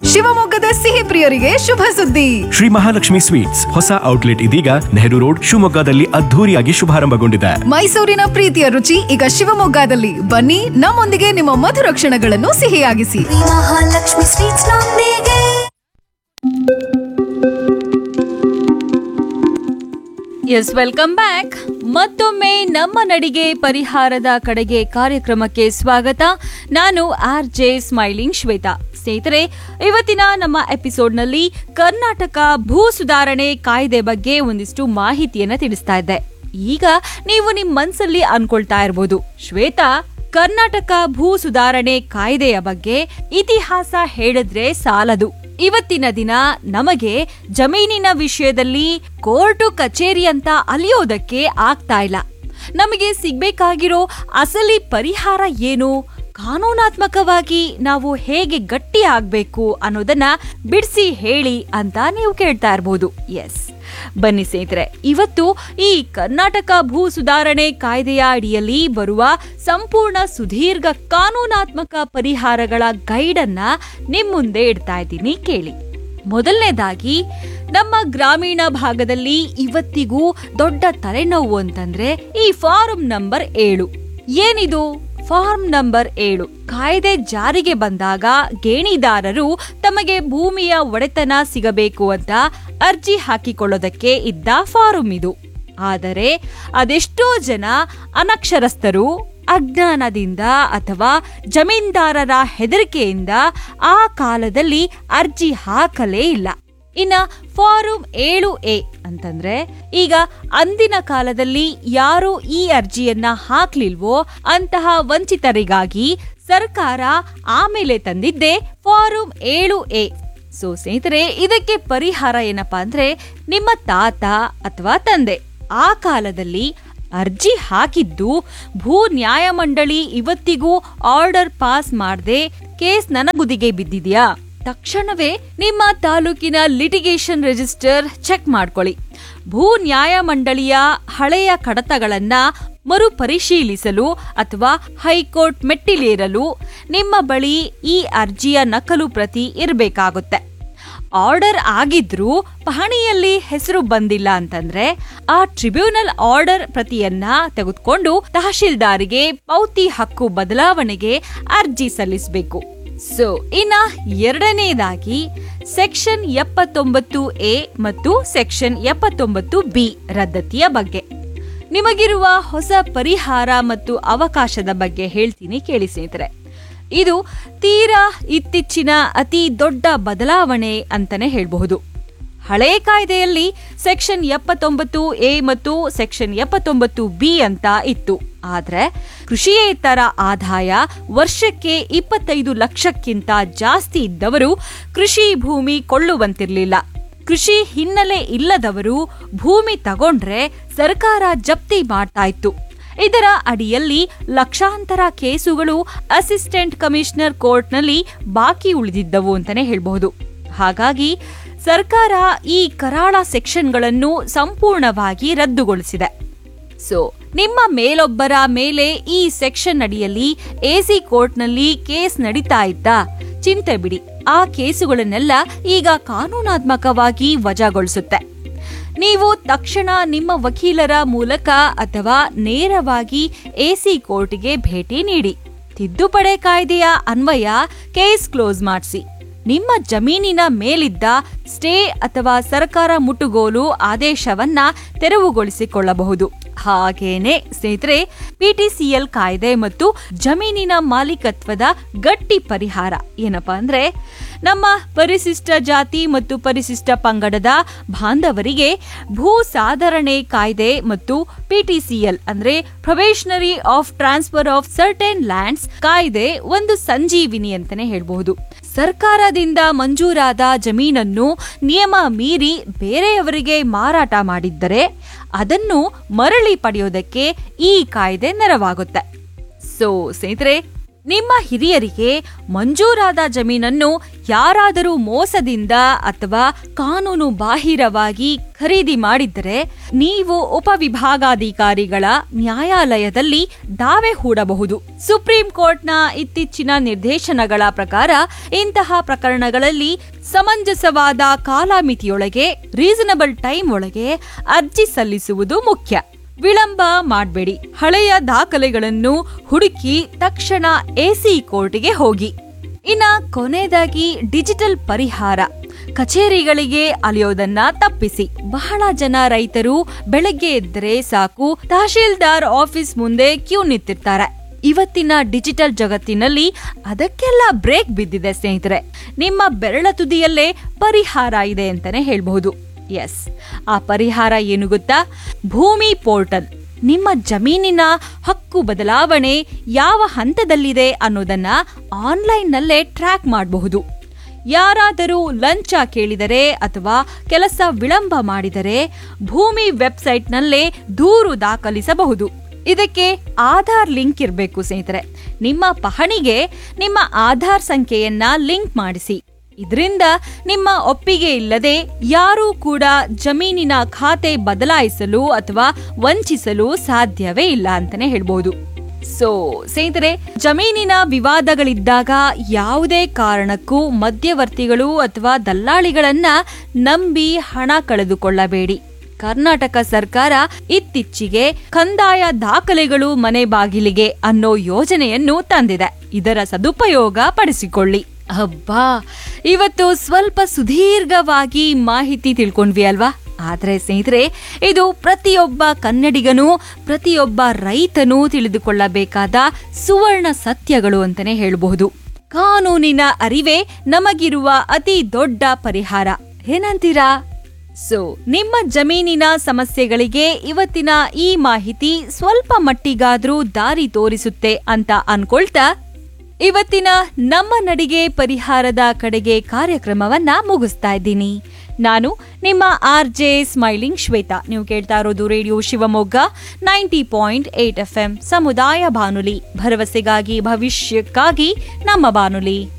ಶಿವಮೊಗ್ಗದ ಸಿಹಿ ಪ್ರಿಯರಿಗೆ ಶುಭ ಸುದ್ದಿ ಶ್ರೀ ಮಹಾಲಕ್ಷ್ಮಿ ಸ್ವೀಟ್ಸ್ ಹೊಸ ಔಟ್ಲೆಟ್ ಇದೀಗ ನೆಹರು ರೋಡ್ ಶಿವಮೊಗ್ಗದಲ್ಲಿ ಅದ್ಧೂರಿಯಾಗಿ ಶುಭಾರಂಭಗೊಂಡಿದೆ ಮೈಸೂರಿನ ಪ್ರೀತಿಯ ರುಚಿ ಈಗ ಶಿವಮೊಗ್ಗದಲ್ಲಿ ಬನ್ನಿ ನಮ್ಮೊಂದಿಗೆ ನಿಮ್ಮ ಮಧುರ ಕ್ಷಣಗಳನ್ನು ಸಿಹಿಯಾಗಿಸಿ ಶ್ರೀ ಮಹಾಲಕ್ಷ್ಮಿ ಸ್ವೀಟ್ಸ್ ನೊಂದಿಗೆ ಎಸ್ ವೆಲ್ಕಮ್ ಬ್ಯಾಕ್ ಮತ್ತೊಮ್ಮೆ ನಮ್ಮ ನಡಿಗೆ ಪರಿಹಾರದ ಕಡೆಗೆ ಕಾರ್ಯಕ್ರಮಕ್ಕೆ ಸ್ವಾಗತ ನಾನು ಆರ್ ಜೆ ಸ್ಮೈಲಿಂಗ್ ಶ್ವೇತಾ ಸ್ನೇಹಿತರೆ ಇವತ್ತಿನ ನಮ್ಮ ಎಪಿಸೋಡ್ನಲ್ಲಿ ಕರ್ನಾಟಕ ಭೂ ಸುಧಾರಣೆ ಕಾಯ್ದೆ ಬಗ್ಗೆ ಒಂದಿಷ್ಟು ಮಾಹಿತಿಯನ್ನ ತಿಳಿಸ್ತಾ ಇದ್ದೆ ಈಗ ನೀವು ನಿಮ್ ಮನ್ಸಲ್ಲಿ ಅನ್ಕೊಳ್ತಾ ಇರ್ಬೋದು ಶ್ವೇತಾ ಕರ್ನಾಟಕ ಭೂ ಸುಧಾರಣೆ ಕಾಯ್ದೆಯ ಬಗ್ಗೆ ಇತಿಹಾಸ ಹೇಳಿದ್ರೆ ಸಾಲದು ಇವತ್ತಿನ ದಿನ ನಮಗೆ ಜಮೀನಿನ ವಿಷಯದಲ್ಲಿ ಕೋರ್ಟು ಕಚೇರಿ ಅಂತ ಅಲಿಯೋದಕ್ಕೆ ಆಗ್ತಾ ಇಲ್ಲ ನಮಗೆ ಸಿಗ್ಬೇಕಾಗಿರೋ ಅಸಲಿ ಪರಿಹಾರ ಏನು ಕಾನೂನಾತ್ಮಕವಾಗಿ ನಾವು ಹೇಗೆ ಗಟ್ಟಿ ಆಗ್ಬೇಕು ಅನ್ನೋದನ್ನ ಬಿಡಿಸಿ ಹೇಳಿ ಅಂತ ನೀವು ಕೇಳ್ತಾ ಇರ್ಬೋದು ಎಸ್ ಬನ್ನಿ ಸ್ನೇಹಿತರೆ ಇವತ್ತು ಈ ಕರ್ನಾಟಕ ಭೂ ಸುಧಾರಣೆ ಕಾಯ್ದೆಯ ಅಡಿಯಲ್ಲಿ ಬರುವ ಸಂಪೂರ್ಣ ಸುದೀರ್ಘ ಕಾನೂನಾತ್ಮಕ ಪರಿಹಾರಗಳ ಗೈಡನ್ನ ನಿಮ್ ಮುಂದೆ ಇಡ್ತಾ ಇದ್ದೀನಿ ಕೇಳಿ ಮೊದಲನೇದಾಗಿ ನಮ್ಮ ಗ್ರಾಮೀಣ ಭಾಗದಲ್ಲಿ ಇವತ್ತಿಗೂ ದೊಡ್ಡ ತಲೆನೋವು ಅಂತಂದ್ರೆ ಈ ಫಾರಂ ನಂಬರ್ ಏಳು ಏನಿದು ಫಾರ್ಮ್ ನಂಬರ್ ಏಳು ಕಾಯ್ದೆ ಜಾರಿಗೆ ಬಂದಾಗ ಗೇಣಿದಾರರು ತಮಗೆ ಭೂಮಿಯ ಒಡೆತನ ಸಿಗಬೇಕು ಅಂತ ಅರ್ಜಿ ಹಾಕಿಕೊಳ್ಳೋದಕ್ಕೆ ಇದ್ದ ಫಾರಂ ಇದು ಆದರೆ ಅದೆಷ್ಟೋ ಜನ ಅನಕ್ಷರಸ್ಥರು ಅಜ್ಞಾನದಿಂದ ಅಥವಾ ಜಮೀನ್ದಾರರ ಹೆದರಿಕೆಯಿಂದ ಆ ಕಾಲದಲ್ಲಿ ಅರ್ಜಿ ಹಾಕಲೇ ಇಲ್ಲ ಇನ್ನ ಫಾರಂ ಏಳು ಎ ಅಂತಂದ್ರೆ ಈಗ ಅಂದಿನ ಕಾಲದಲ್ಲಿ ಯಾರು ಈ ಅರ್ಜಿಯನ್ನ ಹಾಕ್ಲಿಲ್ವೋ ಅಂತಹ ವಂಚಿತರಿಗಾಗಿ ಸರ್ಕಾರ ಆಮೇಲೆ ತಂದಿದ್ದೆ ಫಾರಂ ಏಳು ಎ ಸೊ ಸ್ನೇಹಿತರೆ ಇದಕ್ಕೆ ಪರಿಹಾರ ಏನಪ್ಪಾ ಅಂದ್ರೆ ನಿಮ್ಮ ತಾತ ಅಥವಾ ತಂದೆ ಆ ಕಾಲದಲ್ಲಿ ಅರ್ಜಿ ಹಾಕಿದ್ದು ಭೂ ನ್ಯಾಯಮಂಡಳಿ ಇವತ್ತಿಗೂ ಆರ್ಡರ್ ಪಾಸ್ ಮಾಡದೆ ಕೇಸ್ ನನಗುದಿಗೆ ಬಿದ್ದಿದ್ಯಾ ತಕ್ಷಣವೇ ನಿಮ್ಮ ತಾಲೂಕಿನ ಲಿಟಿಗೇಷನ್ ರಿಜಿಸ್ಟರ್ ಚೆಕ್ ಮಾಡ್ಕೊಳ್ಳಿ ಭೂ ನ್ಯಾಯಮಂಡಳಿಯ ಹಳೆಯ ಕಡತಗಳನ್ನ ಮರುಪರಿಶೀಲಿಸಲು ಅಥವಾ ಹೈಕೋರ್ಟ್ ಮೆಟ್ಟಿಲೇರಲು ನಿಮ್ಮ ಬಳಿ ಈ ಅರ್ಜಿಯ ನಕಲು ಪ್ರತಿ ಇರಬೇಕಾಗುತ್ತೆ ಆರ್ಡರ್ ಆಗಿದ್ರೂ ಪಹಣಿಯಲ್ಲಿ ಹೆಸರು ಬಂದಿಲ್ಲ ಅಂತಂದ್ರೆ ಆ ಟ್ರಿಬ್ಯುನಲ್ ಆರ್ಡರ್ ಪ್ರತಿಯನ್ನ ತೆಗೆದುಕೊಂಡು ತಹಶೀಲ್ದಾರಿಗೆ ಪೌತಿ ಹಕ್ಕು ಬದಲಾವಣೆಗೆ ಅರ್ಜಿ ಸಲ್ಲಿಸಬೇಕು ಸೊ ಇನ್ನ ಎರಡನೇದಾಗಿ ಸೆಕ್ಷನ್ ಎಪ್ಪತ್ತೊಂಬತ್ತು ಎ ಮತ್ತು ಸೆಕ್ಷನ್ ಎಪ್ಪತ್ತೊಂಬತ್ತು ಬಿ ರದ್ದತಿಯ ಬಗ್ಗೆ ನಿಮಗಿರುವ ಹೊಸ ಪರಿಹಾರ ಮತ್ತು ಅವಕಾಶದ ಬಗ್ಗೆ ಹೇಳ್ತೀನಿ ಕೇಳಿ ಸ್ನೇಹಿತರೆ ಇದು ತೀರಾ ಇತ್ತೀಚಿನ ಅತಿ ದೊಡ್ಡ ಬದಲಾವಣೆ ಅಂತಾನೆ ಹೇಳಬಹುದು ಹಳೆ ಕಾಯ್ದೆಯಲ್ಲಿ ಸೆಕ್ಷನ್ ಎಪ್ಪತ್ತೊಂಬತ್ತು ಎ ಮತ್ತು ಸೆಕ್ಷನ್ ಎಪ್ಪತ್ತೊಂಬತ್ತು ಬಿ ಅಂತ ಇತ್ತು ಆದ್ರೆ ಕೃಷಿಯೇತರ ಆದಾಯ ವರ್ಷಕ್ಕೆ ಇಪ್ಪತ್ತೈದು ಲಕ್ಷಕ್ಕಿಂತ ಜಾಸ್ತಿ ಇದ್ದವರು ಕೃಷಿ ಭೂಮಿ ಕೊಳ್ಳುವಂತಿರ್ಲಿಲ್ಲ ಕೃಷಿ ಹಿನ್ನೆಲೆ ಇಲ್ಲದವರು ಭೂಮಿ ತಗೊಂಡ್ರೆ ಸರ್ಕಾರ ಜಪ್ತಿ ಮಾಡ್ತಾ ಇತ್ತು ಇದರ ಅಡಿಯಲ್ಲಿ ಲಕ್ಷಾಂತರ ಕೇಸುಗಳು ಅಸಿಸ್ಟೆಂಟ್ ಕಮಿಷನರ್ ಕೋರ್ಟ್ನಲ್ಲಿ ಬಾಕಿ ಉಳಿದಿದ್ದವು ಅಂತಾನೆ ಹೇಳಬಹುದು ಹಾಗಾಗಿ ಸರ್ಕಾರ ಈ ಕರಾಳ ಸೆಕ್ಷನ್ಗಳನ್ನು ಸಂಪೂರ್ಣವಾಗಿ ರದ್ದುಗೊಳಿಸಿದೆ ಸೊ ನಿಮ್ಮ ಮೇಲೊಬ್ಬರ ಮೇಲೆ ಈ ಸೆಕ್ಷನ್ ಅಡಿಯಲ್ಲಿ ಎಸಿ ಕೋರ್ಟ್ನಲ್ಲಿ ಕೇಸ್ ನಡೀತಾ ಇತ್ತಾ ಚಿಂತೆ ಬಿಡಿ ಆ ಕೇಸುಗಳನ್ನೆಲ್ಲ ಈಗ ಕಾನೂನಾತ್ಮಕವಾಗಿ ವಜಾಗೊಳಿಸುತ್ತೆ ನೀವು ತಕ್ಷಣ ನಿಮ್ಮ ವಕೀಲರ ಮೂಲಕ ಅಥವಾ ನೇರವಾಗಿ ಎಸಿ ಕೋರ್ಟ್ಗೆ ಭೇಟಿ ನೀಡಿ ತಿದ್ದುಪಡಿ ಕಾಯ್ದೆಯ ಅನ್ವಯ ಕೇಸ್ ಕ್ಲೋಸ್ ಮಾಡಿಸಿ ನಿಮ್ಮ ಜಮೀನಿನ ಮೇಲಿದ್ದ ಸ್ಟೇ ಅಥವಾ ಸರ್ಕಾರ ಮುಟ್ಟುಗೋಲು ಆದೇಶವನ್ನ ತೆರವುಗೊಳಿಸಿಕೊಳ್ಳಬಹುದು ಹಾಗೇನೆ ಸ್ನೇಹಿತರೆ ಪಿಟಿಸಿಎಲ್ ಕಾಯ್ದೆ ಮತ್ತು ಜಮೀನಿನ ಮಾಲೀಕತ್ವದ ಗಟ್ಟಿ ಪರಿಹಾರ ಏನಪ್ಪಾ ಅಂದ್ರೆ ನಮ್ಮ ಪರಿಶಿಷ್ಟ ಜಾತಿ ಮತ್ತು ಪರಿಶಿಷ್ಟ ಪಂಗಡದ ಬಾಂಧವರಿಗೆ ಭೂ ಸಾಧರಣೆ ಕಾಯ್ದೆ ಮತ್ತು ಪಿಟಿಸಿಎಲ್ ಅಂದ್ರೆ probationary of transfer of certain lands ಕಾಯ್ದೆ ಒಂದು ಸಂಜೀವಿನಿ ಅಂತಾನೆ ಹೇಳ್ಬಹುದು ಸರ್ಕಾರದಿಂದ ಮಂಜೂರಾದ ಜಮೀನನ್ನು ನಿಯಮ ಮೀರಿ ಬೇರೆಯವರಿಗೆ ಮಾರಾಟ ಮಾಡಿದ್ದರೆ ಅದನ್ನು ಮರಳಿ ಪಡೆಯೋದಕ್ಕೆ ಈ ಕಾಯ್ದೆ ನೆರವಾಗುತ್ತೆ ಸೊ ಸ್ನೇಹಿತರೆ ನಿಮ್ಮ ಹಿರಿಯರಿಗೆ ಮಂಜೂರಾದ ಜಮೀನನ್ನು ಯಾರಾದರೂ ಮೋಸದಿಂದ ಅಥವಾ ಕಾನೂನು ಬಾಹಿರವಾಗಿ ಖರೀದಿ ಮಾಡಿದ್ದರೆ ನೀವು ಉಪವಿಭಾಗಾಧಿಕಾರಿಗಳ ನ್ಯಾಯಾಲಯದಲ್ಲಿ ದಾವೆ ಹೂಡಬಹುದು ಸುಪ್ರೀಂ ಕೋರ್ಟ್ನ ಇತ್ತೀಚಿನ ನಿರ್ದೇಶನಗಳ ಪ್ರಕಾರ ಇಂತಹ ಪ್ರಕರಣಗಳಲ್ಲಿ ಸಮಂಜಸವಾದ ಕಾಲಮಿತಿಯೊಳಗೆ ರೀಸನಬಲ್ ಟೈಮ್ ಒಳಗೆ ಅರ್ಜಿ ಸಲ್ಲಿಸುವುದು ಮುಖ್ಯ ವಿಳಂಬ ಮಾಡಬೇಡಿ ಹಳೆಯ ದಾಖಲೆಗಳನ್ನು ಹುಡುಕಿ ತಕ್ಷಣ ಎಸಿ ಕೋರ್ಟ್ಗೆ ಹೋಗಿ ಇನ್ನ ಕೊನೆಯದಾಗಿ ಡಿಜಿಟಲ್ ಪರಿಹಾರ ಕಚೇರಿಗಳಿಗೆ ಅಲಿಯೋದನ್ನ ತಪ್ಪಿಸಿ ಬಹಳ ಜನ ರೈತರು ಬೆಳಗ್ಗೆ ಎದ್ದರೆ ಸಾಕು ತಹಶೀಲ್ದಾರ್ ಆಫೀಸ್ ಮುಂದೆ ಕ್ಯೂ ನಿಂತಿರ್ತಾರೆ ಇವತ್ತಿನ ಡಿಜಿಟಲ್ ಜಗತ್ತಿನಲ್ಲಿ ಅದಕ್ಕೆಲ್ಲ ಬ್ರೇಕ್ ಬಿದ್ದಿದೆ ಸ್ನೇಹಿತರೆ ನಿಮ್ಮ ಬೆರಳ ತುದಿಯಲ್ಲೇ ಪರಿಹಾರ ಇದೆ ಅಂತಾನೆ ಹೇಳ್ಬಹುದು ಎಸ್ ಆ ಪರಿಹಾರ ಏನು ಗೊತ್ತಾ ಭೂಮಿ ಪೋರ್ಟಲ್ ನಿಮ್ಮ ಜಮೀನಿನ ಹಕ್ಕು ಬದಲಾವಣೆ ಯಾವ ಹಂತದಲ್ಲಿದೆ ಅನ್ನೋದನ್ನ ಆನ್ಲೈನ್ನಲ್ಲೇ ಟ್ರ್ಯಾಕ್ ಮಾಡಬಹುದು ಯಾರಾದರೂ ಲಂಚ ಕೇಳಿದರೆ ಅಥವಾ ಕೆಲಸ ವಿಳಂಬ ಮಾಡಿದರೆ ಭೂಮಿ ವೆಬ್ಸೈಟ್ನಲ್ಲೇ ದೂರು ದಾಖಲಿಸಬಹುದು ಇದಕ್ಕೆ ಆಧಾರ್ ಲಿಂಕ್ ಇರಬೇಕು ಸ್ನೇಹಿತರೆ ನಿಮ್ಮ ಪಹಣಿಗೆ ನಿಮ್ಮ ಆಧಾರ್ ಸಂಖ್ಯೆಯನ್ನ ಲಿಂಕ್ ಮಾಡಿಸಿ ಇದರಿಂದ ನಿಮ್ಮ ಒಪ್ಪಿಗೆ ಇಲ್ಲದೆ ಯಾರೂ ಕೂಡ ಜಮೀನಿನ ಖಾತೆ ಬದಲಾಯಿಸಲು ಅಥವಾ ವಂಚಿಸಲು ಸಾಧ್ಯವೇ ಇಲ್ಲ ಅಂತಾನೆ ಹೇಳ್ಬೋದು ಸೊ ಸ್ನೇಹಿತರೆ ಜಮೀನಿನ ವಿವಾದಗಳಿದ್ದಾಗ ಯಾವುದೇ ಕಾರಣಕ್ಕೂ ಮಧ್ಯವರ್ತಿಗಳು ಅಥವಾ ದಲ್ಲಾಳಿಗಳನ್ನ ನಂಬಿ ಹಣ ಕಳೆದುಕೊಳ್ಳಬೇಡಿ ಕರ್ನಾಟಕ ಸರ್ಕಾರ ಇತ್ತೀಚೆಗೆ ಕಂದಾಯ ದಾಖಲೆಗಳು ಮನೆ ಬಾಗಿಲಿಗೆ ಅನ್ನೋ ಯೋಜನೆಯನ್ನು ತಂದಿದೆ ಇದರ ಸದುಪಯೋಗ ಪಡಿಸಿಕೊಳ್ಳಿ ಅಬ್ಬಾ ಇವತ್ತು ಸ್ವಲ್ಪ ಸುದೀರ್ಘವಾಗಿ ಮಾಹಿತಿ ತಿಳ್ಕೊಂಡ್ವಿ ಅಲ್ವಾ ಆದ್ರೆ ಸ್ನೇಹಿತರೆ ಇದು ಪ್ರತಿಯೊಬ್ಬ ಕನ್ನಡಿಗನೂ ಪ್ರತಿಯೊಬ್ಬ ರೈತನೂ ತಿಳಿದುಕೊಳ್ಳಬೇಕಾದ ಸುವರ್ಣ ಸತ್ಯಗಳು ಅಂತಾನೆ ಹೇಳಬಹುದು ಕಾನೂನಿನ ಅರಿವೇ ನಮಗಿರುವ ಅತಿ ದೊಡ್ಡ ಪರಿಹಾರ ಏನಂತೀರಾ ಸೊ ನಿಮ್ಮ ಜಮೀನಿನ ಸಮಸ್ಯೆಗಳಿಗೆ ಇವತ್ತಿನ ಈ ಮಾಹಿತಿ ಸ್ವಲ್ಪ ಮಟ್ಟಿಗಾದ್ರೂ ದಾರಿ ತೋರಿಸುತ್ತೆ ಅಂತ ಅನ್ಕೊಳ್ತಾ ಇವತ್ತಿನ ನಮ್ಮ ನಡಿಗೆ ಪರಿಹಾರದ ಕಡೆಗೆ ಕಾರ್ಯಕ್ರಮವನ್ನ ಮುಗಿಸ್ತಾ ಇದ್ದೀನಿ ನಾನು ನಿಮ್ಮ ಆರ್ ಜೆ ಸ್ಮೈಲಿಂಗ್ ಶ್ವೇತಾ ನೀವು ಕೇಳ್ತಾ ಇರೋದು radio Shivamogga ninety point eight F M ಸಮುದಾಯ ಬಾನುಲಿ ಭರವಸೆಗಾಗಿ ಭವಿಷ್ಯಕ್ಕಾಗಿ ನಮ್ಮ ಬಾನುಲಿ